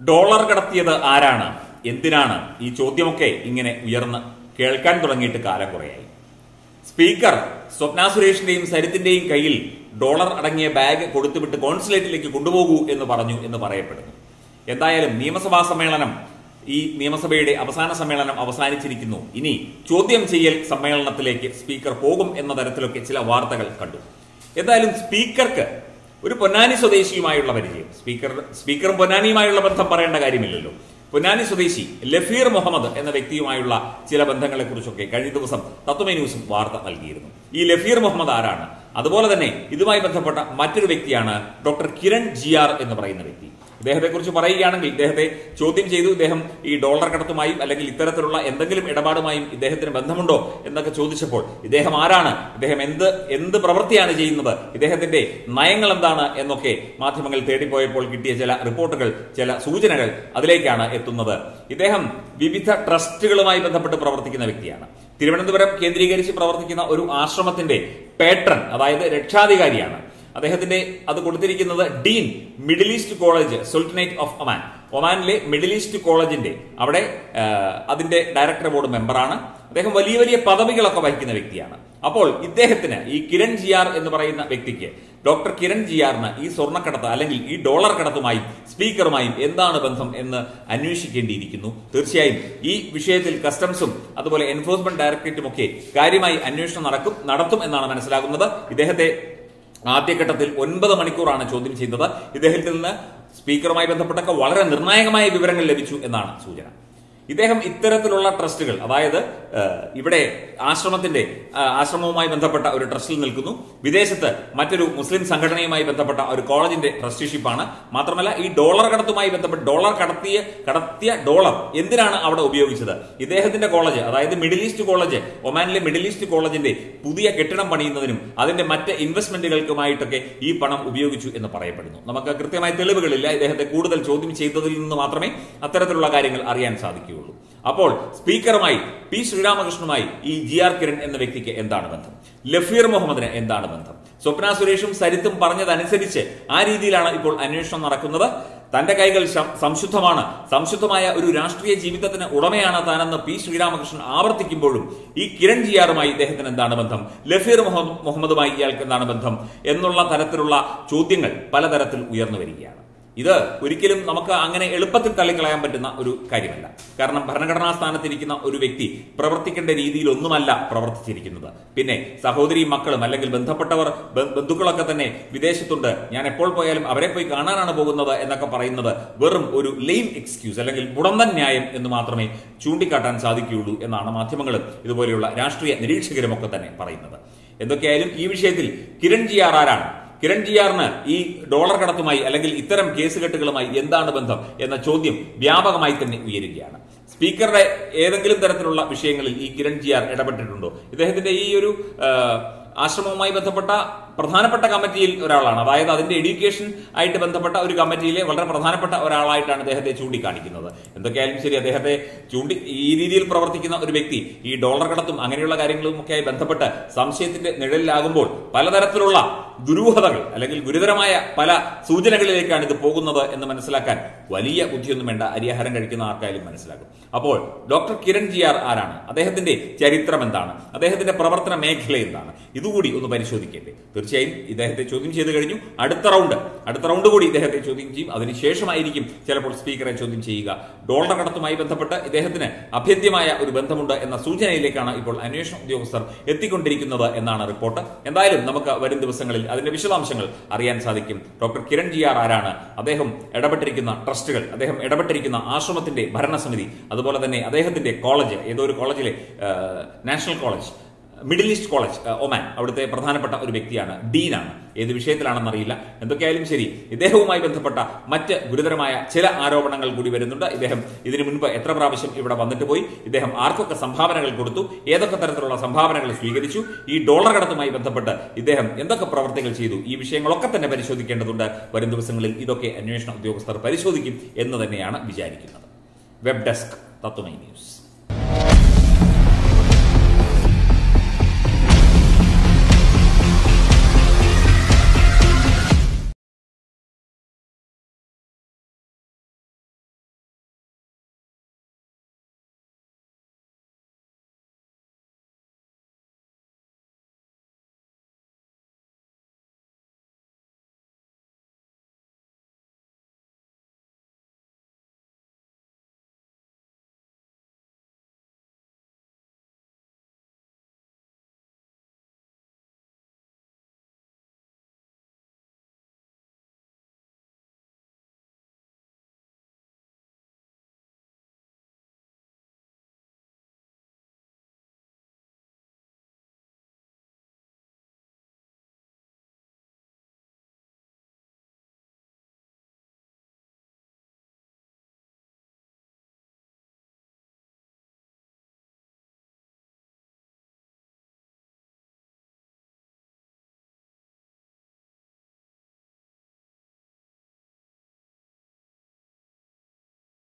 dollar കടത്തിയത് ആരാണ് എന്തിനാണ് ഈ ചോദ്യമൊക്കെ ഇങ്ങനെ ഉയർന്ന് കേൾക്കാൻ തുടങ്ങിയിട്ട് കാലം കുറയായി സ്പീക്കർ സ്വപ്ന സുരേഷിന്റെയും സരിത്തിന്റെയും കയ്യിൽ ഡോളർ അടങ്ങിയ ബാഗ് കൊടുത്തുവിട്ട് കോൺസുലേറ്റിലേക്ക് കൊണ്ടുപോകൂ എന്ന് പറഞ്ഞു എന്ന് പറയപ്പെടുന്നു എന്തായാലും നിയമസഭാ സമ്മേളനം ഈ നിയമസഭയുടെ അവസാന സമ്മേളനം അവസാനിച്ചിരിക്കുന്നു ഇനി ചോദ്യം ചെയ്യൽ സമ്മേളനത്തിലേക്ക് സ്പീക്കർ പോകും എന്ന തരത്തിലൊക്കെ ചില വാർത്തകൾ കണ്ടു എന്തായാലും സ്പീക്കർക്ക് ഒരു പൊന്നാനി സ്വദേശിയുമായുള്ള പരിചയം സ്പീക്കർ സ്പീക്കറും പൊന്നാനിയുമായുള്ള ബന്ധം പറയേണ്ട കാര്യമില്ലല്ലോ പൊന്നാനി സ്വദേശി ലഫീർ മുഹമ്മദ് എന്ന വ്യക്തിയുമായുള്ള ചില ബന്ധങ്ങളെ കുറിച്ചൊക്കെ കഴിഞ്ഞ ദിവസം തത്വമേ ന്യൂസും വാർത്ത നൽകിയിരുന്നു ഈ ലഫീർ മുഹമ്മദ് ആരാണ് അതുപോലെ തന്നെ ഇതുമായി ബന്ധപ്പെട്ട മറ്റൊരു വ്യക്തിയാണ് ഡോക്ടർ കിരൺ ജി ആർ എന്ന് പറയുന്ന വ്യക്തി ഇദ്ദേഹത്തെ കുറിച്ച് പറയുകയാണെങ്കിൽ ഇദ്ദേഹത്തെ ചോദ്യം ചെയ്തു ഇദ്ദേഹം ഈ ഡോളർ കടത്തുമായും അല്ലെങ്കിൽ ഇത്തരത്തിലുള്ള എന്തെങ്കിലും ഇടപാടുമായും ഇദ്ദേഹത്തിന് ബന്ധമുണ്ടോ എന്നൊക്കെ ചോദിച്ചപ്പോൾ ഇദ്ദേഹം ആരാണ് ഇദ്ദേഹം എന്ത് എന്ത് പ്രവൃത്തിയാണ് ചെയ്യുന്നത് ഇദ്ദേഹത്തിന്റെ നയങ്ങൾ എന്താണ് എന്നൊക്കെ മാധ്യമങ്ങൾ തേടിപ്പോയപ്പോൾ കിട്ടിയ ചില റിപ്പോർട്ടുകൾ ചില സൂചനകൾ അതിലേക്കാണ് എത്തുന്നത് ഇദ്ദേഹം വിവിധ ട്രസ്റ്റുകളുമായി ബന്ധപ്പെട്ട് പ്രവർത്തിക്കുന്ന വ്യക്തിയാണ് തിരുവനന്തപുരം കേന്ദ്രീകരിച്ച് പ്രവർത്തിക്കുന്ന ഒരു ആശ്രമത്തിന്റെ പേട്രൺ അതായത് രക്ഷാധികാരിയാണ് അദ്ദേഹത്തിന്റെ അത് കൊടുത്തിരിക്കുന്നത് dean Middle East College Sultanate of Oman ഒമാനിലെ മിഡിൽ ഈസ്റ്റ് കോളേജിന്റെ അവിടെ ആ, അതിന്റെ ഡയറക്ടർ ബോർഡ് മെമ്പറാണ് അദ്ദേഹം വലിയ വലിയ പദവികളൊക്കെ വഹിക്കുന്ന വ്യക്തിയാണ് അപ്പോൾ ഇദ്ദേഹത്തിന് ഈ കിരൺ ജിയാർ എന്ന് പറയുന്ന വ്യക്തിക്ക് ഡോക്ടർ കിരൺ ജിയാറിന് ഈ സ്വർണ്ണക്കടത്ത് അല്ലെങ്കിൽ ഈ ഡോളർ കടത്തുമായും സ്പീക്കറുമായും എന്താണ് ബന്ധം എന്ന് അന്വേഷിക്കേണ്ടിയിരിക്കുന്നു തീർച്ചയായും ഈ വിഷയത്തിൽ കസ്റ്റംസും അതുപോലെ എൻഫോഴ്സ്മെന്റ് ഡയറക്ടറേറ്റും ഒക്കെ കാര്യമായി അന്വേഷണം നടക്കും നടത്തും എന്നാണ് മനസ്സിലാകുന്നത് ഇദ്ദേഹത്തെ ആദ്യഘട്ടത്തിൽ ഒൻപത് മണിക്കൂറാണ് ചോദ്യം ചെയ്യുന്നത് ഇദ്ദേഹത്തിൽ നിന്ന് സ്പീക്കറുമായി ബന്ധപ്പെട്ടൊക്കെ വളരെ നിർണായകമായ വിവരങ്ങൾ ലഭിച്ചു എന്നാണ് സൂചന ഇദ്ദേഹം ഇത്തരത്തിലുള്ള ട്രസ്റ്റുകൾ അതായത് ഏഹ്, ഇവിടെ ആശ്രമത്തിന്റെ ആ, ആശ്രമവുമായി ബന്ധപ്പെട്ട ഒരു ട്രസ്റ്റിൽ നിൽക്കുന്നു വിദേശത്ത് മറ്റൊരു മുസ്ലിം സംഘടനയുമായി ബന്ധപ്പെട്ട ഒരു കോളേജിന്റെ ട്രസ്റ്റിഷിപ്പാണ് മാത്രമല്ല ഈ ഡോളർ കടത്തുമായി ബന്ധപ്പെട്ട് ഡോളർ കടത്തിയ കടത്തിയ ഡോളർ എന്തിനാണ് അവിടെ ഉപയോഗിച്ചത് ഇദ്ദേഹത്തിന്റെ കോളേജ് അതായത് മിഡിൽ ഈസ്റ്റ് കോളേജ് ഒമാനിലെ മിഡിൽ ഈസ്റ്റ് കോളേജിന്റെ പുതിയ കെട്ടിടം പണിയുന്നതിനും അതിന്റെ മറ്റ് ഇൻവെസ്റ്റ്മെന്റുകൾക്കുമായിട്ടൊക്കെ ഈ പണം ഉപയോഗിച്ചു എന്ന് പറയപ്പെടുന്നു നമുക്ക് കൃത്യമായ തെളിവുകളില്ല ഇദ്ദേഹത്തെ കൂടുതൽ ചോദ്യം ചെയ്തതിൽ നിന്ന് മാത്രമേ അത്തരത്തിലുള്ള കാര്യങ്ങൾ അറിയാൻ സാധിക്കുകയുള്ളൂ അപ്പോൾ സ്പീക്കറുമായി പി ശ്രീരാമകൃഷ്ണനുമായി ഈ ജി ആർ കിരൺ എന്ന വ്യക്തിക്ക് എന്താണ് ബന്ധം ലഫീർ മുഹമ്മദിന് എന്താണ് ബന്ധം സ്വപ്ന സുരേഷും സരിത്തും പറഞ്ഞതനുസരിച്ച് ആ രീതിയിലാണ് ഇപ്പോൾ അന്വേഷണം നടക്കുന്നത് തന്റെ കൈകൾ ശം- സംശുദ്ധമാണ് സംശുദ്ധമായ ഒരു രാഷ്ട്രീയ ജീവിതത്തിന് ഉടമയാണ് താനെന്ന് പി ശ്രീരാമകൃഷ്ണൻ ആവർത്തിക്കുമ്പോഴും ഈ കിരൺ ജിയാറുമായി ഇദ്ദേഹത്തിന് എന്താണ് ബന്ധം ലഫീർ മുഹമ്മദ് മുഹമ്മദുമായി ഇയാൾക്ക് എന്താണ് ബന്ധം എന്നുള്ള തരത്തിലുള്ള ചോദ്യങ്ങൾ പലതരത്തിൽ ഉയർന്നു വരികയാണ് ഇത് ഒരിക്കലും നമുക്ക് അങ്ങനെ എളുപ്പത്തിൽ തള്ളിക്കളയാൻ പറ്റുന്ന ഒരു കാര്യമല്ല കാരണം ഭരണഘടനാ സ്ഥാനത്തിരിക്കുന്ന ഒരു വ്യക്തി പ്രവർത്തിക്കേണ്ട രീതിയിലൊന്നുമല്ല പ്രവർത്തിച്ചിരിക്കുന്നത് പിന്നെ സഹോദരി മക്കളും അല്ലെങ്കിൽ ബന്ധപ്പെട്ടവർ ബ- ബന്ധുക്കളൊക്കെ തന്നെ വിദേശത്തുണ്ട് ഞാൻ എപ്പോൾ പോയാലും അവരെ പോയി കാണാനാണ് പോകുന്നത് എന്നൊക്കെ പറയുന്നത് വെറും ഒരു ലെയിം എക്സ്ക്യൂസ് അല്ലെങ്കിൽ മുടന്തൻ ന്യായം എന്ന് മാത്രമേ ചൂണ്ടിക്കാട്ടാൻ സാധിക്കുകയുള്ളൂ എന്നാണ് മാധ്യമങ്ങളും ഇതുപോലെയുള്ള രാഷ്ട്രീയ നിരീക്ഷകരും ഒക്കെ തന്നെ പറയുന്നത് എന്തൊക്കെയായാലും ഈ വിഷയത്തിൽ കിരൺ ജി ആർ ആരാണ് കിരൺ ജിയാറിന് ഈ ഡോളർ കടത്തുമായി അല്ലെങ്കിൽ ഇത്തരം കേസുകെട്ടുകളുമായി എന്താണ് ബന്ധം എന്ന ചോദ്യം വ്യാപകമായി തന്നെ ഉയരുകയാണ് സ്പീക്കറുടെ ഏതെങ്കിലും തരത്തിലുള്ള വിഷയങ്ങളിൽ ഈ കിരൺ ജിയാർ ഇടപെട്ടിട്ടുണ്ടോ ഇദ്ദേഹത്തിന്റെ ഈ ഒരു ആ, ആശ്രമവുമായി ബന്ധപ്പെട്ട പ്രധാനപ്പെട്ട കമ്മിറ്റിയിൽ ഒരാളാണ് അതായത് അതിന്റെ എഡ്യൂക്കേഷൻ ആയിട്ട് ബന്ധപ്പെട്ട ഒരു കമ്മിറ്റിയിലെ വളരെ പ്രധാനപ്പെട്ട ഒരാളായിട്ടാണ് അദ്ദേഹത്തെ ചൂണ്ടിക്കാണിക്കുന്നത് എന്തൊക്കെയായാലും ശരി അദ്ദേഹത്തെ ചൂണ്ടി ഈ രീതിയിൽ പ്രവർത്തിക്കുന്ന ഒരു വ്യക്തി ഈ ഡോളർ കടത്തും അങ്ങനെയുള്ള കാര്യങ്ങളും ഒക്കെയായി ബന്ധപ്പെട്ട് സംശയത്തിന്റെ നിഴലിലാകുമ്പോൾ പലതരത്തിലുള്ള ദുരൂഹതകൾ അല്ലെങ്കിൽ ഗുരുതരമായ പല സൂചനകളിലേക്കാണ് ഇത് പോകുന്നത് എന്ന് മനസ്സിലാക്കാൻ വലിയ ബുദ്ധിയൊന്നും വേണ്ട അരിയാഹാരം കഴിക്കുന്ന ആർക്കായാലും മനസ്സിലാക്കും അപ്പോൾ ഡോക്ടർ കിരൺ ജി ആർ ആരാണ് അദ്ദേഹത്തിന്റെ ചരിത്രം എന്താണ് അദ്ദേഹത്തിന്റെ പ്രവർത്തന മേഖല എന്താണ് ഇതുകൂടി ഒന്ന് പരിശോധിക്കേണ്ടേ തീർച്ചയായും ഇദ്ദേഹത്തെ ചോദ്യം ചെയ്ത് കഴിഞ്ഞു അടുത്ത റൗണ്ട് അടുത്ത റൗണ്ട് കൂടി ഇദ്ദേഹത്തെ ചോദ്യം ചെയ്യും അതിനുശേഷമായിരിക്കും ചിലപ്പോൾ സ്പീക്കറെ ചോദ്യം ചെയ്യുക ഡോളർ കടത്തുമായി ബന്ധപ്പെട്ട് ഇദ്ദേഹത്തിന് അഭേദ്യമായ ഒരു ബന്ധമുണ്ട് എന്ന സൂചനയിലേക്കാണ് ഇപ്പോൾ അന്വേഷണ ഉദ്യോഗസ്ഥർ എത്തിക്കൊണ്ടിരിക്കുന്നത് എന്നാണ് റിപ്പോർട്ട് എന്തായാലും നമുക്ക് വരും ദിവസങ്ങളിൽ അതിന്റെ വിശദാംശങ്ങൾ അറിയാൻ സാധിക്കും ഡോക്ടർ കിരൺ ജി ആർ ആരാണ് അദ്ദേഹം ഇടപെട്ടിരിക്കുന്ന ട്രസ്റ്റുകൾ അദ്ദേഹം ഇടപെട്ടിരിക്കുന്ന ആശ്രമത്തിന്റെ ഭരണസമിതി അതുപോലെ തന്നെ അദ്ദേഹത്തിന്റെ കോളേജ് ഏതോ ഒരു കോളേജിലെ ആ, National College Middle East College ആ, ഒമാൻ അവിടുത്തെ പ്രധാനപ്പെട്ട ഒരു വ്യക്തിയാണ് ഡീനാണ് ഏത് വിഷയത്തിലാണെന്നറിയില്ല എന്തൊക്കെയായാലും ശരി ഇദ്ദേഹവുമായി ബന്ധപ്പെട്ട മറ്റ് ഗുരുതരമായ ചില ആരോപണങ്ങൾ കൂടി വരുന്നുണ്ട് ഇദ്ദേഹം ഇതിനു മുൻപ് എത്ര പ്രാവശ്യം ഇവിടെ വന്നിട്ട് പോയി ഇദ്ദേഹം ആർക്കൊക്കെ സംഭാവനകൾ കൊടുത്തു ഏതൊക്കെ തരത്തിലുള്ള സംഭാവനകൾ സ്വീകരിച്ചു ഈ ഡോളർ കടത്തുമായി ബന്ധപ്പെട്ട് ഇദ്ദേഹം എന്തൊക്കെ പ്രവർത്തികൾ ചെയ്തു ഈ വിഷയങ്ങളൊക്കെ തന്നെ പരിശോധിക്കേണ്ടതുണ്ട് വരും ദിവസങ്ങളിൽ ഇതൊക്കെ അന്വേഷണ ഉദ്യോഗസ്ഥർ പരിശോധിക്കും എന്ന് തന്നെയാണ് വിചാരിക്കുന്നത് വെബ് ഡെസ്ക് തത്വമൈ ന്യൂസ്